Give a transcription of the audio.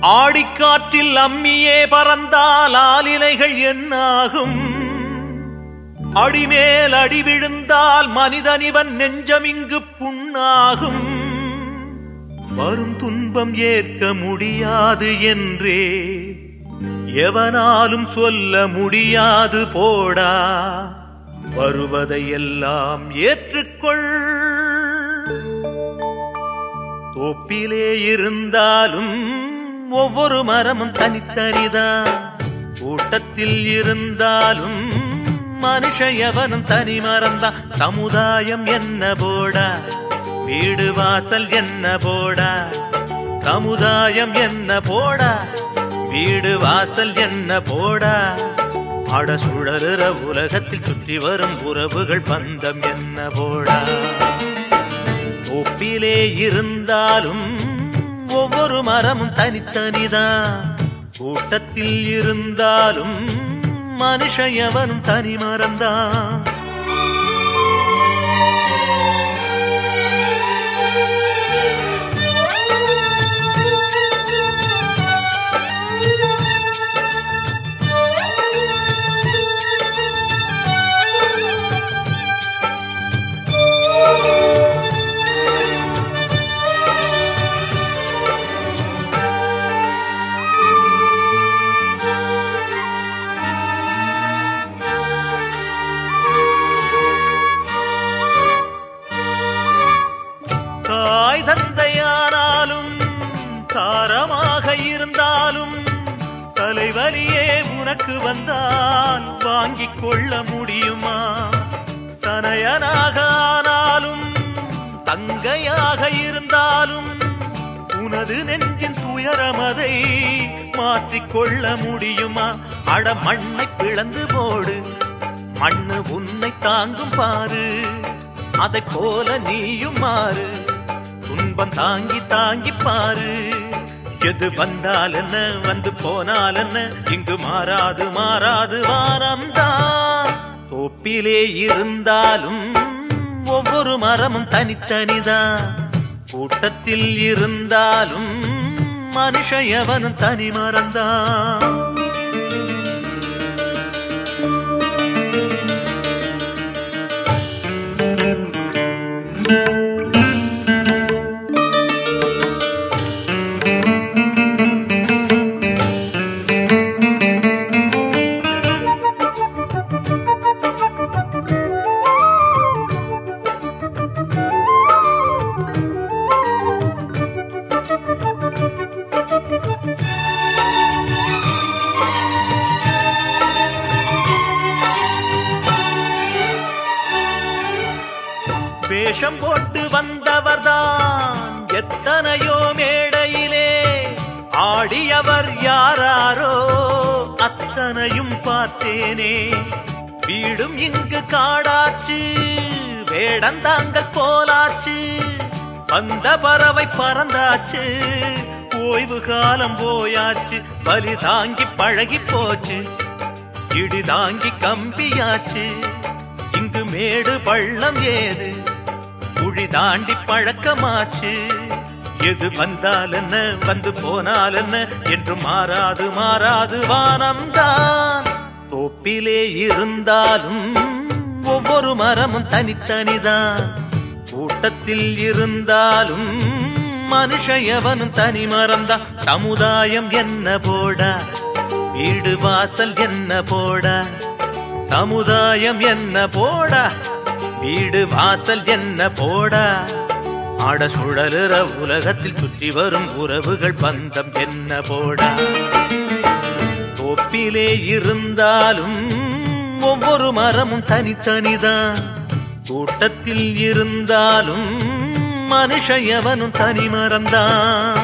ஆடிக்காற்றில் அம்மியே பறந்தால் ஆலிலைகள் என்னாகும் அடிமேல் அடி விழுந்தால் மனிதனிவன் நெஞ்சமிங்கு புண்ணாகும் வரும் துன்பம் ஏற்க முடியாது என்றே எவனாலும் சொல்ல முடியாது போடா வருவதையெல்லாம் ஏற்றுக்கொள் தோப்பிலே இருந்தாலும் ஒவ்வொரு மரமும் தனித்தனிதான் கூட்டத்தில் இருந்தாலும் மனுஷ எவனும் தனி மரம்தான் சமுதாயம் என்ன போடா வீடு வாசல் என்ன போடா சமுதாயம் என்ன போடா வீடு வாசல் என்ன போடா அட சுழலுற உலகத்தில் சுற்றி வரும் உறவுகள் பந்தம் என்ன போடா ஒப்பிலே இருந்தாலும் ஒவ்வொரு மரமும் தனித்தனிதான் கூட்டத்தில் இருந்தாலும் மனுஷ எவனும் தனி மரம்தான் தாய் தந்தையானாலும் தாரமாக இருந்தாலும் தலைவலியே உனக்கு வந்தால் வாங்கிக் கொள்ள முடியுமா தனையனாக ஆனாலும் தங்கையாக இருந்தாலும் உனது நெஞ்சின் துயரமதை மாற்றிக்கொள்ள முடியுமா அட மண்ணை பிளந்து போடு மண்ணு உன்னை தாங்கும் பாரு அதைப் போல நீயும் மாறு துன்பம் தாங்கி தாங்கி பாரு எது வந்தால் என்ன வந்து போனால் என்ன இங்கு மாறாது மாறாது வாரம்தான் தோப்பிலே இருந்தாலும் ஒவ்வொரு மரமும் தனித்தனிதான் கூட்டத்தில் இருந்தாலும் மனுஷ எவனும் தனி மறந்தான் வேஷம் போட்டு வந்தவர்தான் எத்தனையோ மேடையிலே ஆடியவர் யாராரோ அத்தனையும் பார்த்தேனே வீடும் இங்கு காடாச்சு வேடந்தாங்கள் போலாச்சு வந்த பறவை பறந்தாச்சு ஓய்வு காலம் போயாச்சு பலி தாங்கி பழகி போச்சு இடி தாங்கி கம்பியாச்சு இங்கு மேடு பள்ளம் ஏது குழி தாண்டி பழக்கமாச்சு எது வந்தால் என்ன வந்து போனால் என்ன என்று மாறாது மாறாது வானம்தான் தோப்பிலே இருந்தாலும் ஒவ்வொரு மரமும் தனித்தனிதான் கூட்டத்தில் இருந்தாலும் மனுஷ எவனும் தனி மரம்தான் சமுதாயம் என்ன போடா வீடு வாசல் என்ன போடா சமுதாயம் என்ன போடா வீடு வாசல் என்ன போடா ஆட சுழலுற உலகத்தில் சுற்றி வரும் உறவுகள் பந்தம் என்ன போடா தோப்பிலே இருந்தாலும் ஒவ்வொரு மரமும் தனித்தனிதான் கூட்டத்தில் இருந்தாலும் மனுஷ எவனும் தனி மரம்தான்